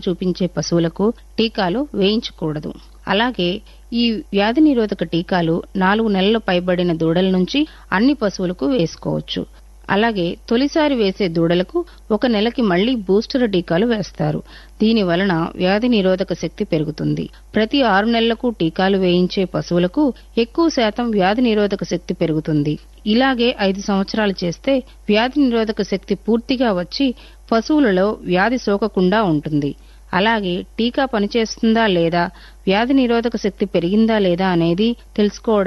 చూపించే పశువులకు టీకాలు వేయించకూడదు అలాగే ఈ వ్యాధి నిరోధక టీకాలు నాలుగు నెలలు పైబడిన దూడల నుంచి అన్ని పశువులకు వేసుకోవచ్చు అలాగే తొలిసారి వేసే దూడలకు ఒక నెలకి మళ్లీ బూస్టర్ టీకాలు వేస్తారు దీని వలన వ్యాధి నిరోధక శక్తి పెరుగుతుంది ప్రతి ఆరు నెలలకు టీకాలు వేయించే పశువులకు ఎక్కువ శాతం వ్యాధి నిరోధక శక్తి పెరుగుతుంది ఇలాగే ఐదు సంవత్సరాలు చేస్తే వ్యాధి నిరోధక శక్తి పూర్తిగా వచ్చి పశువులలో వ్యాధి సోకకుండా ఉంటుంది అలాగే టీకా పనిచేస్తుందా లేదా వ్యాధి నిరోధక శక్తి పెరిగిందా లేదా అనేది తెలుసుకోవడానికి